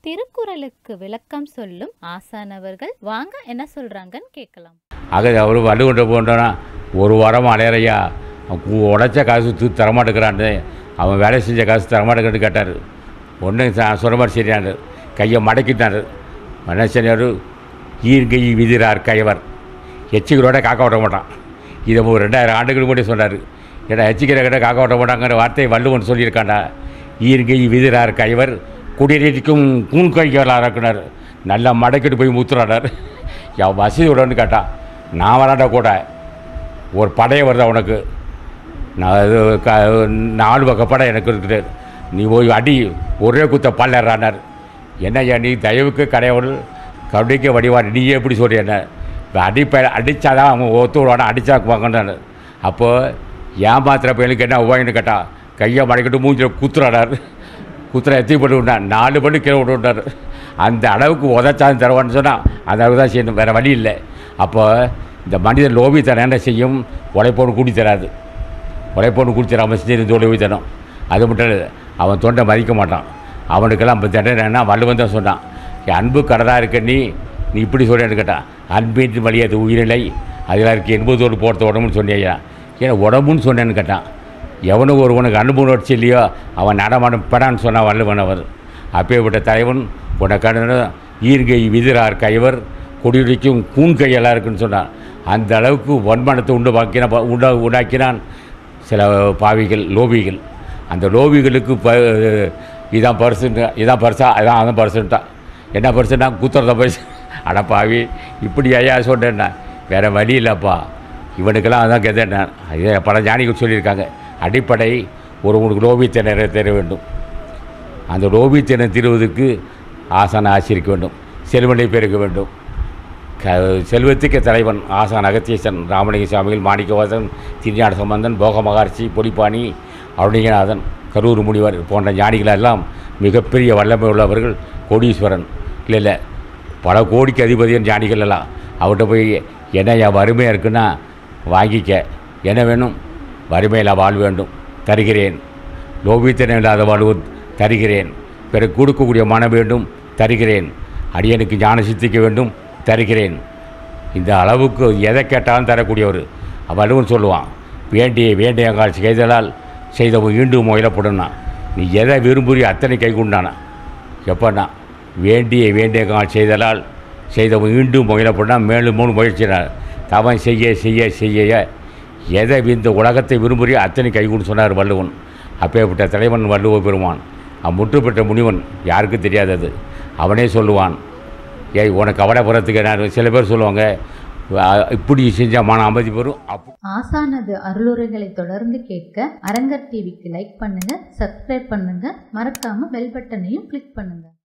திருக்குறளுக்கு விளக்கம் சொல்லும் ஆசானவர்கள் வாங்க என்ன சொல்றாங்கன்னு கேட்கலாம் ஆக அவர் வள்ளுவன்ட்ட போன்றோன்னா ஒரு வாரம் அலையறையா அவன் உடைச்ச காசு தூ தரமாட்டேங்கிறான்னு அவன் வேலை செஞ்ச காசு தரமாட்டேங்கிறது கேட்டார் ஒன்று சொன்ன மாதிரி சரியானு கையை மடக்கிட்டார் என்ன சொன்னார் ஈர்கை விதிரார் கைவர் எச்சிகளோட காக்க விட மாட்டான் இதை ஒரு ரெண்டாயிரம் ஆண்டுகள் முன்னாடி சொன்னார் ஏடா எச்சிக்கிற கிட்ட காக்க விட மாட்டாங்கிற வார்த்தையை வள்ளுவன் சொல்லியிருக்காண்டா ஈர்கை விதிரார் கைவர் குடிநீருக்கும் கூண் கைகளாக இருக்கிறார் நல்லா மடக்கிட்டு போய் முத்துறாடார் என் வசதி விடன்னு கேட்டான் நான் வராண்டா கூட ஒரு படையை வருதா உனக்கு நான் இது க நாலு வகை படம் எனக்கு இருக்குது நீ போய் அடி ஒரே குத்த பல்லறானார் என்னய்யா நீ தயவுக்கு கடையோடு கருணைக்கு வடிவான் நீ எப்படி சொல்ற என்ன இப்போ அடிப்ப அடித்தாதான் அவன் ஒத்து விடுவானா அடித்தா வாங்கினார் அப்போது ஏமாத்துற பையனுக்கு என்ன உபாயின்னு கேட்டா கையை மடக்கிட்டு மூஞ்சில் குத்துறாடார் குத்துற எத்தி போட்டு விட்டான் நாலு பண்ணி கீழே விட்டு விட்டார் அந்த அளவுக்கு உதச்சாலும் தருவான்னு சொன்னால் அந்த அளவுக்கு தான் செய்யணும் வேறு வழி இல்லை அப்போ இந்த மனிதன் லோபித்தனம் என்ன செய்யும் உழைப்போடு கூடி தராது உழைப்போடு குடிச்சிட அவன் செஞ்சு தொழில் தரும் அது மட்டும் இல்லை அவன் தொண்டை மதிக்க மாட்டான் அவனுக்கெல்லாம் இப்போ தண்டனை வள்ளுவன் தான் சொன்னான் என் அன்பு கடலாக இருக்க நீ நீ இப்படி சொல்கிறேன்னு கேட்டான் அன்பின் வழி அது உயிரிலை அதில் இருக்க எண்பதோடு போகிறது உடம்புன்னு சொன்னியா ஏன்னா உடம்புன்னு சொன்னேன்னு கேட்டான் எவனுக்கு ஒருவனுக்கு அன்பு உணர்ச்சி இல்லையோ அவன் நடமாடும் படான்னு சொன்னான் வள்ளுவன் அவர் அப்பேற்பட்ட தலைவன் உனக்கான ஈர்கை விதிரார் கைவர் கொடியுடிக்கும் கூண் கையெல்லாம் இருக்குன்னு சொன்னான் அந்த அளவுக்கு வன்மனத்தை உண்டு வாக்கின உண்டா உண்டாக்கினான் சில பாவிகள் லோபிகள் அந்த லோபிகளுக்கு ப இதான் பரிசுன்னு இதான் பரிசா அதான் அதான் பரிசுன்ட்டான் என்ன பரிசுன்னா குத்துறத பரிசு அட பாவி இப்படி ஐயா சொன்னேன்னா வேறு வழி இல்லைப்பா இவனுக்கெல்லாம் அதான் கெதேன் அதே பல ஞானிகள் சொல்லியிருக்காங்க அடிப்படை ஒருவனுக்கு லோபித்தனை தெரிய வேண்டும் அந்த லோபித்தனை தீர்வதற்கு ஆசான ஆசிரிக்க வேண்டும் செல்வனை பெருக்க வேண்டும் க செல்வத்துக்கு தலைவன் ஆசான் அகத்தியசன் ராமலிங்க சுவாமிகள் மாணிக்கவாசன் திருஞான சம்பந்தன் போக மகர்ஷி பொடிப்பாணி அருணிகநாதன் கரூர் முனிவர் போன்ற ஞானிகளெல்லாம் மிகப்பெரிய வல்லமை உள்ளவர்கள் கோடீஸ்வரன் இல்லை இல்லை பல கோடிக்கு அதிபதியின் ஞானிகள் எல்லாம் அவர்கிட்ட போய் என்ன என் வறுமையாக இருக்குன்னா வாங்கிக்க என்ன வேணும் வறுமையில் வாழ் வேண்டும் தருகிறேன் லோபித்தனம் இல்லாத வாழ்வு தருகிறேன் பிறகு கொடுக்கக்கூடிய மனம் வேண்டும் தருகிறேன் அடியனுக்கு ஞான சித்திக்க வேண்டும் தருகிறேன் இந்த அளவுக்கு எதை கேட்டாலும் தரக்கூடியவர் வலுவன் சொல்லுவான் வேண்டிய வேண்டிய கால் செய்தலால் செய்தவன் ஈண்டும் முயலப்படும்னா நீ எதை விரும்புறியோ அத்தனை கை கொண்டானா எப்பன்னா வேண்டிய வேண்டிய கால் செய்தலால் செய்தவன் ஈண்டும் முயலப்படுனா மேலும் மூணு முயற்சினார் தவன் செய்ய செய்ய செய்ய எதை இந்த உலகத்தை விரும்புறியோ அத்தனை கைகூன்னு சொன்னார் வள்ளுவன் அப்பேற்பட்ட தலைவன் வள்ளுவ பெருமான் அம்முற்று பெற்ற முனிவன் யாருக்கும் தெரியாதது அவனே சொல்லுவான் ஏய் உனக்கு கவலைப்படுறதுக்கு என்ன சில பேர் சொல்லுவாங்க "அ- இப்படி செஞ்சால் மன அமைதி பெறும் அப் ஆசானது அருளுரைகளை தொடர்ந்து கேட்க அரங்கர் டிவிக்கு லைக் பண்ணுங்க சப்ஸ்கிரைப் பண்ணுங்க மறக்காம பெல் பட்டனையும் கிளிக் பண்ணுங்க